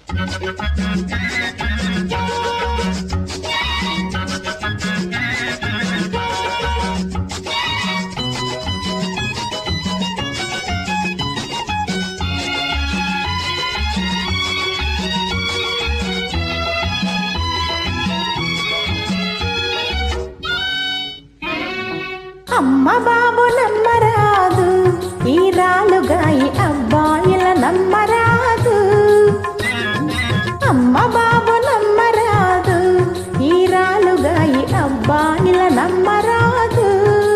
అమ్మ బాబు నమ్మరాదు ఈ రాలుగాయి అబ్బాయిల నమ్మరాదు అమ్మ బాబు నమ్మరాదు ఈ రాలుగాయి అబ్బాయిల నమ్మరాదు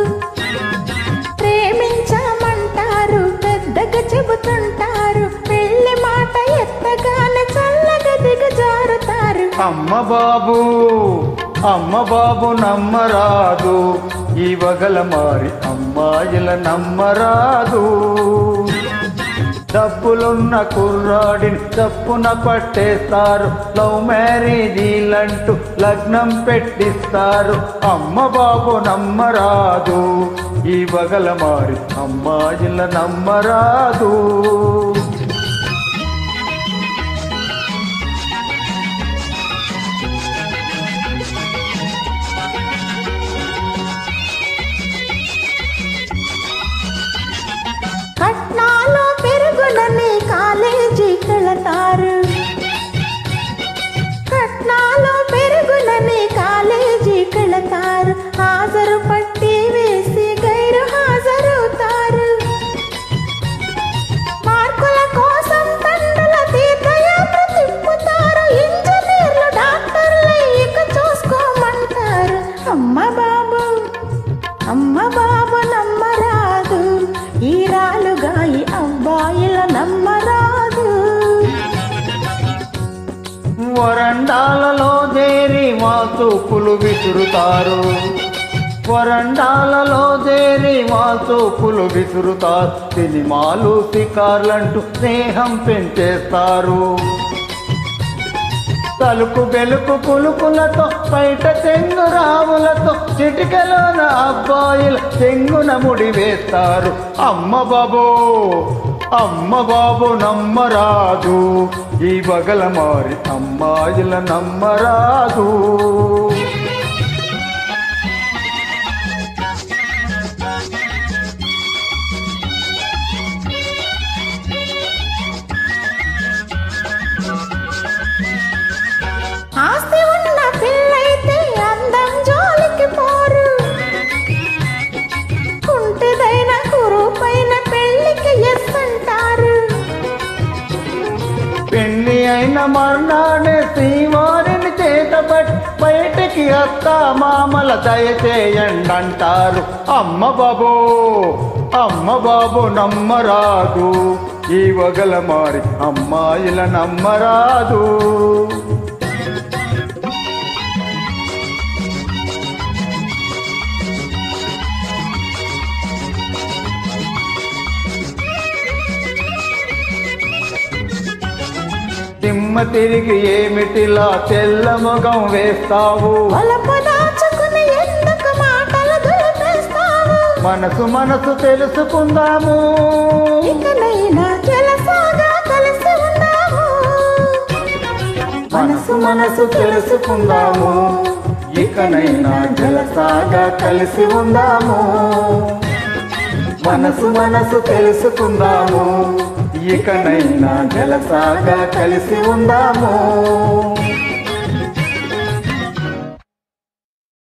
ప్రేమించామంటారు పెద్దగా చెబుతుంటారు పెళ్లి మాట ఎత్తగానే చల్లగా దిగజారుతారు అమ్మ బాబు అమ్మ బాబు నమ్మరాదు ఈ వగల మారి అమ్మాయిల నమ్మరాదు డబ్బులున్న కుర్రాడిని తప్పున పట్టేస్తారు లవ్ మ్యారేజీలంటూ లగ్నం పెట్టిస్తారు అమ్మ బాబు నమ్మరాదు ఈ వగల మారి అమ్మాయిల నమ్మరాదు కట్నాలు పెరుగునని కాలేజీకి వెళతారు కట్నాలు పెరుగునని కాలేజీకి వెళతారు హాజరు పట్టి వేసి గైరు హాజరవుతారు మార్కుల కోసం తండ్రుల తీర్థయాత్ర తిప్పుతారు ఇంజనీర్లు డాక్టర్లు ఇక చూసుకోమంటారు అమ్మ బాబు అమ్మ బాబు నమ్మరాదు ఈ రాలుగాయి అబ్బాయిల నమ్మరాదు వరండాలలో చేరి మా చూపులు విసురుతారు వరండాలలో చేరి మా చూపులు విసురుతారు సినిమాలు షికార్లంటూ స్నేహం పెంచేస్తారు తలుపు బెలుకు పులుకులతో బయట చెంగు రావులతో చిటికలోన అబ్బాయిల చెంగున ముడి వేస్తారు అమ్మ బాబో అమ్మ బాబు నమ్మరాదు ఈ వగల మారి అమ్మాయిల నమ్మరాదు ఆస్తి ఉన్న పిల్లైతే అందం జోలికి పోరు కుంటిదైన కురూపైన పెళ్లికి ఎస్ అంటారు పెళ్లి అయిన మర్నాడే శ్రీవారిని చేతబట్టి బయటికి అత్త మామల దయచేయండి అంటారు అమ్మ బాబో అమ్మ బాబు నమ్మరాదు ఈ వగల మారి అమ్మాయిల నమ్మరాదు తిమ్మ తిరిగి ఏమిటిలా తెల్ల ముఖం వేస్తావు వలపు దాచుకుని ఎందుకు మాటలు దులిపేస్తావు మనసు మనసు తెలుసుకుందాము ఇకనైనా జలసాగా కలిసి ఉందాము మనసు మనసు తెలుసుకుందాము ఇకనైనా జలసాగా కలిసి ఉందాము మనసు మనసు తెలుసుకుందాము ఇకనైనా జలసాగా కలిసి ఉందాము